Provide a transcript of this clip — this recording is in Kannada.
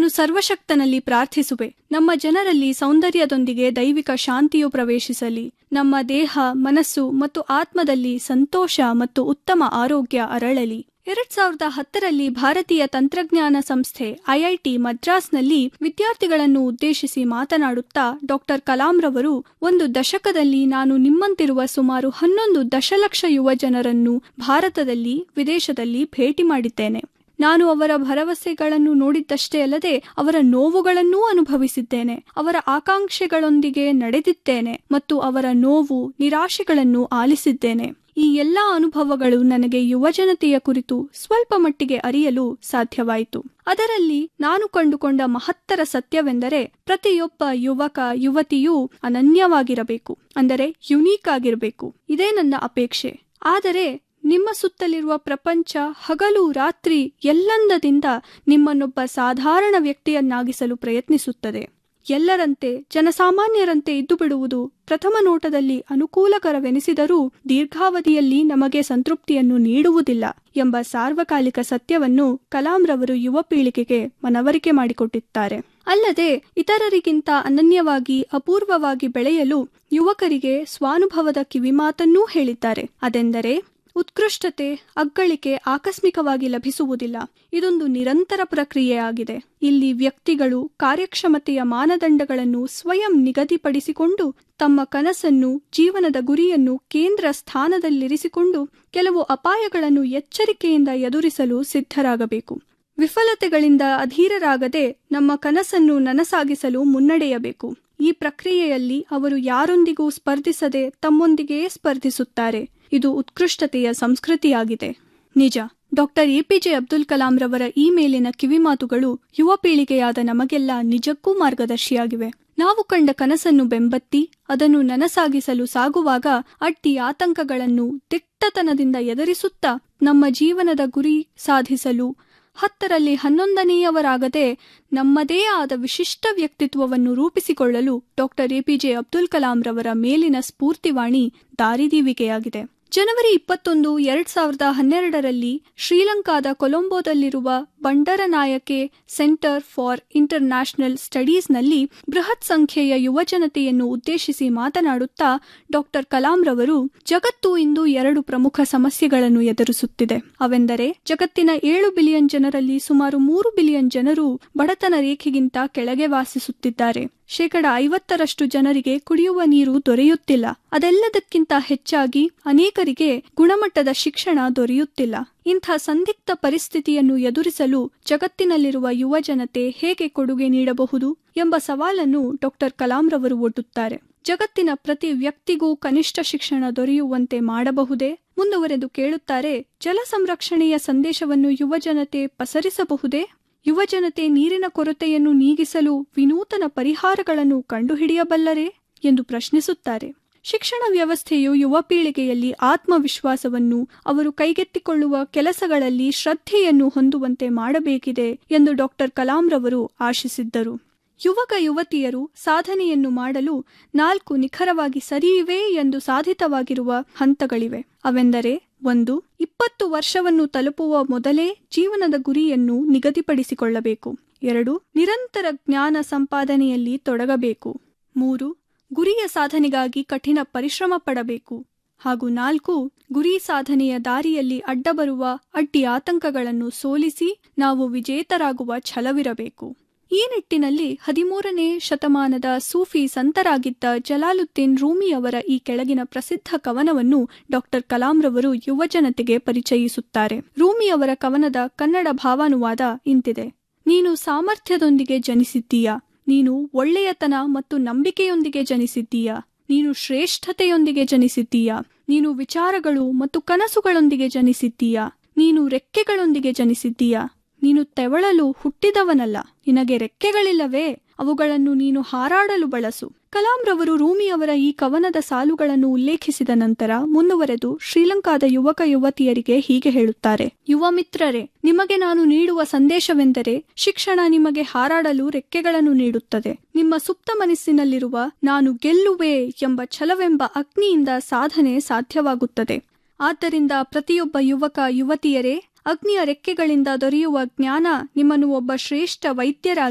ನಾನು ಸರ್ವಶಕ್ತನಲ್ಲಿ ಪ್ರಾರ್ಥಿಸುವೆ ನಮ್ಮ ಜನರಲ್ಲಿ ಸೌಂದರ್ಯದೊಂದಿಗೆ ದೈವಿಕ ಶಾಂತಿಯು ಪ್ರವೇಶಿಸಲಿ ನಮ್ಮ ದೇಹ ಮನಸ್ಸು ಮತ್ತು ಆತ್ಮದಲ್ಲಿ ಸಂತೋಷ ಮತ್ತು ಉತ್ತಮ ಆರೋಗ್ಯ ಅರಳಲಿ ಎರಡ್ ಸಾವಿರದ ಹತ್ತರಲ್ಲಿ ಭಾರತೀಯ ತಂತ್ರಜ್ಞಾನ ಸಂಸ್ಥೆ ಐಐಟಿ ಮದ್ರಾಸ್ನಲ್ಲಿ ವಿದ್ಯಾರ್ಥಿಗಳನ್ನು ಉದ್ದೇಶಿಸಿ ಮಾತನಾಡುತ್ತಾ ಡಾಕ್ಟರ್ ಕಲಾಂ ರವರು ಒಂದು ದಶಕದಲ್ಲಿ ನಾನು ನಿಮ್ಮಂತಿರುವ ಸುಮಾರು ಹನ್ನೊಂದು ದಶಲಕ್ಷ ಯುವ ಜನರನ್ನು ಭಾರತದಲ್ಲಿ ವಿದೇಶದಲ್ಲಿ ಭೇಟಿ ಮಾಡಿದ್ದೇನೆ ನಾನು ಅವರ ಭರವಸೆಗಳನ್ನು ನೋಡಿದ್ದಷ್ಟೇ ಅಲ್ಲದೆ ಅವರ ನೋವುಗಳನ್ನೂ ಅನುಭವಿಸಿದ್ದೇನೆ ಅವರ ಆಕಾಂಕ್ಷೆಗಳೊಂದಿಗೆ ನಡೆದಿದ್ದೇನೆ ಮತ್ತು ಅವರ ನೋವು ನಿರಾಶೆಗಳನ್ನು ಆಲಿಸಿದ್ದೇನೆ ಈ ಎಲ್ಲಾ ಅನುಭವಗಳು ನನಗೆ ಯುವಜನತೆಯ ಕುರಿತು ಸ್ವಲ್ಪ ಮಟ್ಟಿಗೆ ಅರಿಯಲು ಸಾಧ್ಯವಾಯಿತು ಅದರಲ್ಲಿ ನಾನು ಕಂಡುಕೊಂಡ ಮಹತ್ತರ ಸತ್ಯವೆಂದರೆ ಪ್ರತಿಯೊಬ್ಬ ಯುವಕ ಯುವತಿಯೂ ಅನನ್ಯವಾಗಿರಬೇಕು ಅಂದರೆ ಯುನೀಕ್ ಆಗಿರಬೇಕು ಇದೇ ನನ್ನ ಅಪೇಕ್ಷೆ ಆದರೆ ನಿಮ್ಮ ಸುತ್ತಲಿರುವ ಪ್ರಪಂಚ ಹಗಲು ರಾತ್ರಿ ಎಲ್ಲಂದದಿಂದ ನಿಮ್ಮನ್ನೊಬ್ಬ ಸಾಧಾರಣ ವ್ಯಕ್ತಿಯನ್ನಾಗಿಸಲು ಪ್ರಯತ್ನಿಸುತ್ತದೆ ಎಲ್ಲರಂತೆ ಜನಸಾಮಾನ್ಯರಂತೆ ಇದ್ದು ಬಿಡುವುದು ಪ್ರಥಮ ನೋಟದಲ್ಲಿ ಅನುಕೂಲಕರವೆನಿಸಿದರೂ ದೀರ್ಘಾವಧಿಯಲ್ಲಿ ನಮಗೆ ಸಂತೃಪ್ತಿಯನ್ನು ನೀಡುವುದಿಲ್ಲ ಎಂಬ ಸಾರ್ವಕಾಲಿಕ ಸತ್ಯವನ್ನು ಕಲಾಂರವರು ಯುವ ಪೀಳಿಗೆಗೆ ಮನವರಿಕೆ ಮಾಡಿಕೊಟ್ಟಿದ್ದಾರೆ ಅಲ್ಲದೆ ಇತರರಿಗಿಂತ ಅನನ್ಯವಾಗಿ ಅಪೂರ್ವವಾಗಿ ಬೆಳೆಯಲು ಯುವಕರಿಗೆ ಸ್ವಾನುಭವದ ಕಿವಿಮಾತನ್ನೂ ಹೇಳಿದ್ದಾರೆ ಅದೆಂದರೆ ಉತ್ಕೃಷ್ಟತೆ ಅಗ್ಗಳಿಕೆ ಆಕಸ್ಮಿಕವಾಗಿ ಲಭಿಸುವುದಿಲ್ಲ ಇದೊಂದು ನಿರಂತರ ಪ್ರಕ್ರಿಯೆಯಾಗಿದೆ ಇಲ್ಲಿ ವ್ಯಕ್ತಿಗಳು ಕಾರ್ಯಕ್ಷಮತೆಯ ಮಾನದಂಡಗಳನ್ನು ಸ್ವಯಂ ನಿಗದಿಪಡಿಸಿಕೊಂಡು ತಮ್ಮ ಕನಸನ್ನು ಜೀವನದ ಗುರಿಯನ್ನು ಕೇಂದ್ರ ಸ್ಥಾನದಲ್ಲಿರಿಸಿಕೊಂಡು ಕೆಲವು ಅಪಾಯಗಳನ್ನು ಎಚ್ಚರಿಕೆಯಿಂದ ಎದುರಿಸಲು ಸಿದ್ಧರಾಗಬೇಕು ವಿಫಲತೆಗಳಿಂದ ಅಧೀರರಾಗದೆ ನಮ್ಮ ಕನಸನ್ನು ನನಸಾಗಿಸಲು ಮುನ್ನಡೆಯಬೇಕು ಈ ಪ್ರಕ್ರಿಯೆಯಲ್ಲಿ ಅವರು ಯಾರೊಂದಿಗೂ ಸ್ಪರ್ಧಿಸದೆ ತಮ್ಮೊಂದಿಗೆಯೇ ಸ್ಪರ್ಧಿಸುತ್ತಾರೆ ಇದು ಉತ್ಕೃಷ್ಟತೆಯ ಸಂಸ್ಕೃತಿಯಾಗಿದೆ ನಿಜ ಡಾಕ್ಟರ್ ಎಪಿಜೆ ಅಬ್ದುಲ್ ಕಲಾಂ ರವರ ಈ ಮೇಲಿನ ಕಿವಿಮಾತುಗಳು ಯುವ ಪೀಳಿಗೆಯಾದ ನಮಗೆಲ್ಲ ನಿಜಕ್ಕೂ ಮಾರ್ಗದರ್ಶಿಯಾಗಿವೆ ನಾವು ಕಂಡ ಕನಸನ್ನು ಬೆಂಬತ್ತಿ ಅದನ್ನು ನನಸಾಗಿಸಲು ಸಾಗುವಾಗ ಅಡ್ಡಿ ಆತಂಕಗಳನ್ನು ದಿಟ್ಟತನದಿಂದ ಎದುರಿಸುತ್ತಾ ನಮ್ಮ ಜೀವನದ ಗುರಿ ಸಾಧಿಸಲು ಹತ್ತರಲ್ಲಿ ಹನ್ನೊಂದನೆಯವರಾಗದೆ ನಮ್ಮದೇ ಆದ ವಿಶಿಷ್ಟ ವ್ಯಕ್ತಿತ್ವವನ್ನು ರೂಪಿಸಿಕೊಳ್ಳಲು ಡಾಕ್ಟರ್ ಎಪಿಜೆ ಅಬ್ದುಲ್ ಕಲಾಂ ರವರ ಮೇಲಿನ ಸ್ಫೂರ್ತಿವಾಣಿ ದಾರಿದೀವಿಕೆಯಾಗಿದೆ ಜನವರಿ ಇಪ್ಪತ್ತೊಂದು ಎರಡ್ ಸಾವಿರದ ಹನ್ನೆರಡರಲ್ಲಿ ಶ್ರೀಲಂಕಾದ ಕೊಲಂಬೋದಲ್ಲಿರುವ Bandaranaike centre for international ಸ್ಟಡೀಸ್ನಲ್ಲಿ ಬೃಹತ್ ಸಂಖ್ಯೆಯ ಯುವಜನತೆಯನ್ನು ಉದ್ದೇಶಿಸಿ ಮಾತನಾಡುತ್ತಾ ಡಾಕ್ಟರ್ ಕಲಾಂ ರವರು ಜಗತ್ತು ಇಂದು ಎರಡು ಪ್ರಮುಖ ಸಮಸ್ಯೆಗಳನ್ನು ಎದುರಿಸುತ್ತಿದೆ ಅವೆಂದರೆ ಜಗತ್ತಿನ ಏಳು ಬಿಲಿಯನ್ ಜನರಲ್ಲಿ ಸುಮಾರು ಮೂರು ಬಿಲಿಯನ್ ಜನರು ಬಡತನ ರೇಖೆಗಿಂತ ಕೆಳಗೆ ವಾಸಿಸುತ್ತಿದ್ದಾರೆ ಶೇಕಡ ಐವತ್ತರಷ್ಟು ಜನರಿಗೆ ಕುಡಿಯುವ ನೀರು ದೊರೆಯುತ್ತಿಲ್ಲ ಅದೆಲ್ಲದಕ್ಕಿಂತ ಹೆಚ್ಚಾಗಿ ಅನೇಕರಿಗೆ ಗುಣಮಟ್ಟದ ಶಿಕ್ಷಣ ದೊರೆಯುತ್ತಿಲ್ಲ ಇಂಥ ಸಂದಿಗ್ಧ ಪರಿಸ್ಥಿತಿಯನ್ನು ಎದುರಿಸಲು ಜಗತ್ತಿನಲ್ಲಿರುವ ಯುವ ಜನತೆ ಹೇಗೆ ಕೊಡುಗೆ ನೀಡಬಹುದು ಎಂಬ ಸವಾಲನ್ನು ಡಾಕ್ಟರ್ ಕಲಾಂ ರವರು ಒಡ್ಡುತ್ತಾರೆ ಜಗತ್ತಿನ ಪ್ರತಿ ವ್ಯಕ್ತಿಗೂ ಕನಿಷ್ಠ ಶಿಕ್ಷಣ ದೊರೆಯುವಂತೆ ಮಾಡಬಹುದೇ ಮುಂದುವರೆದು ಕೇಳುತ್ತಾರೆ ಜಲ ಸಂರಕ್ಷಣೆಯ ಸಂದೇಶವನ್ನು ಯುವಜನತೆ ಪಸರಿಸಬಹುದೇ ಯುವಜನತೆ ನೀರಿನ ಕೊರತೆಯನ್ನು ನೀಗಿಸಲು ವಿನೂತನ ಪರಿಹಾರಗಳನ್ನು ಕಂಡುಹಿಡಿಯಬಲ್ಲರೇ ಎಂದು ಪ್ರಶ್ನಿಸುತ್ತಾರೆ ಶಿಕ್ಷಣ ವ್ಯವಸ್ಥೆಯು ಯುವ ಪೀಳಿಗೆಯಲ್ಲಿ ಆತ್ಮವಿಶ್ವಾಸವನ್ನು ಅವರು ಕೈಗೆತ್ತಿಕೊಳ್ಳುವ ಕೆಲಸಗಳಲ್ಲಿ ಶ್ರದ್ಧೆಯನ್ನು ಹೊಂದುವಂತೆ ಮಾಡಬೇಕಿದೆ ಎಂದು ಡಾಕ್ಟರ್ ಕಲಾಂ ರವರು ಆಶಿಸಿದ್ದರು ಯುವಕ ಯುವತಿಯರು ಸಾಧನೆಯನ್ನು ಮಾಡಲು ನಾಲ್ಕು ನಿಖರವಾಗಿ ಸರಿಯಿವೆ ಎಂದು ಸಾಧಿತವಾಗಿರುವ ಹಂತಗಳಿವೆ ಅವೆಂದರೆ ಒಂದು ಇಪ್ಪತ್ತು ವರ್ಷವನ್ನು ತಲುಪುವ ಮೊದಲೇ ಜೀವನದ ಗುರಿಯನ್ನು ನಿಗದಿಪಡಿಸಿಕೊಳ್ಳಬೇಕು ಎರಡು ನಿರಂತರ ಜ್ಞಾನ ಸಂಪಾದನೆಯಲ್ಲಿ ತೊಡಗಬೇಕು ಮೂರು ಗುರಿಯ ಸಾಧನೆಗಾಗಿ ಕಠಿಣ ಪರಿಶ್ರಮ ಪಡಬೇಕು ಹಾಗೂ ನಾಲ್ಕು ಗುರಿ ಸಾಧನೆಯ ದಾರಿಯಲ್ಲಿ ಅಡ್ಡಬರುವ ಅಡ್ಡಿ ಆತಂಕಗಳನ್ನು ಸೋಲಿಸಿ ನಾವು ವಿಜೇತರಾಗುವ ಛಲವಿರಬೇಕು ಈ ನಿಟ್ಟಿನಲ್ಲಿ ಹದಿಮೂರನೇ ಶತಮಾನದ ಸೂಫಿ ಸಂತರಾಗಿದ್ದ ಜಲಾಲುದ್ದೀನ್ ರೂಮಿ ಅವರ ಈ ಕೆಳಗಿನ ಪ್ರಸಿದ್ಧ ಕವನವನ್ನು ಡಾಕ್ಟರ್ ಕಲಾಂ ರವರು ಯುವಜನತೆಗೆ ಪರಿಚಯಿಸುತ್ತಾರೆ ರೂಮಿ ಅವರ ಕವನದ ಕನ್ನಡ ಭಾವಾನುವಾದ ಇಂತಿದೆ ನೀನು ಸಾಮರ್ಥ್ಯದೊಂದಿಗೆ ಜನಿಸಿದ್ದೀಯಾ ನೀನು ಒಳ್ಳೆಯತನ ಮತ್ತು ನಂಬಿಕೆಯೊಂದಿಗೆ ಜನಿಸಿದ್ದೀಯಾ ನೀನು ಶ್ರೇಷ್ಠತೆಯೊಂದಿಗೆ ಜನಿಸಿದ್ದೀಯಾ ನೀನು ವಿಚಾರಗಳು ಮತ್ತು ಕನಸುಗಳೊಂದಿಗೆ ಜನಿಸಿದ್ದೀಯಾ ನೀನು ರೆಕ್ಕೆಗಳೊಂದಿಗೆ ಜನಿಸಿದ್ದೀಯಾ ನೀನು ತೆವಳಲು ಹುಟ್ಟಿದವನಲ್ಲ ನಿನಗೆ ರೆಕ್ಕೆಗಳಿಲ್ಲವೇ ಅವುಗಳನ್ನು ನೀನು ಹಾರಾಡಲು ಬಳಸು ಕಲಾಂ ರವರು ರೂಮಿ ಅವರ ಈ ಕವನದ ಸಾಲುಗಳನ್ನು ಉಲ್ಲೇಖಿಸಿದ ನಂತರ ಮುಂದುವರೆದು ಶ್ರೀಲಂಕಾದ ಯುವಕ ಯುವತಿಯರಿಗೆ ಹೀಗೆ ಹೇಳುತ್ತಾರೆ ಯುವ ಮಿತ್ರರೇ ನಿಮಗೆ ನಾನು ನೀಡುವ ಸಂದೇಶವೆಂದರೆ ಶಿಕ್ಷಣ ನಿಮಗೆ ಹಾರಾಡಲು ರೆಕ್ಕೆಗಳನ್ನು ನೀಡುತ್ತದೆ ನಿಮ್ಮ ಸುಪ್ತ ಮನಸ್ಸಿನಲ್ಲಿರುವ ನಾನು ಗೆಲ್ಲುವೆ ಎಂಬ ಛಲವೆಂಬ ಅಗ್ನಿಯಿಂದ ಸಾಧನೆ ಸಾಧ್ಯವಾಗುತ್ತದೆ ಆದ್ದರಿಂದ ಪ್ರತಿಯೊಬ್ಬ ಯುವಕ ಯುವತಿಯರೇ ಅಗ್ನಿಯ ರೆಕ್ಕೆಗಳಿಂದ ದೊರೆಯುವ ಜ್ಞಾನ ನಿಮ್ಮನ್ನು ಒಬ್ಬ ಶ್ರೇಷ್ಠ ವೈದ್ಯರಾಗಿ